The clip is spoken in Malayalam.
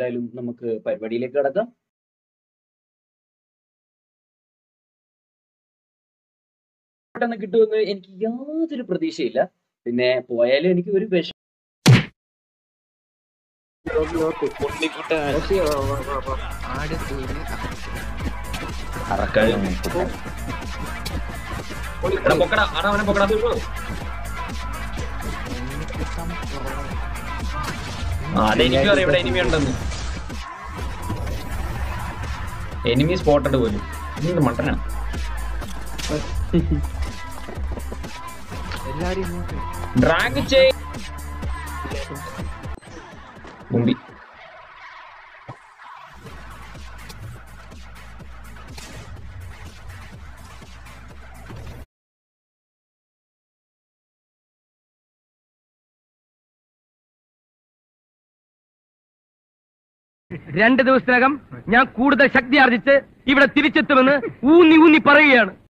എന്തായാലും നമുക്ക് പരിപാടിയിലേക്ക് കടക്കാം പെട്ടെന്ന് കിട്ടുമെന്ന് എനിക്ക് യാതൊരു പ്രതീക്ഷയില്ല പിന്നെ പോയാലും എനിക്ക് ഒരു വിഷ എടാ, പൊക്കടാ ആടാ അവനെ പൊക്കടാ ആ അതെനിക്കും അറിയാം ഇവിടെ എനിമി ഉണ്ടെന്ന് എനിമി സ്പോട്ടഡ് പോലും ഇത് മട്ടനാ ഡ്രാഗ് ചെയ് മുമ്പി രണ്ട് ദിവസത്തിനകം ഞാൻ കൂടുതൽ ശക്തി ആർജിച്ച് ഇവിടെ തിരിച്ചെത്തുമെന്ന് ഊന്നി ഊന്നി പറയുകയാണ്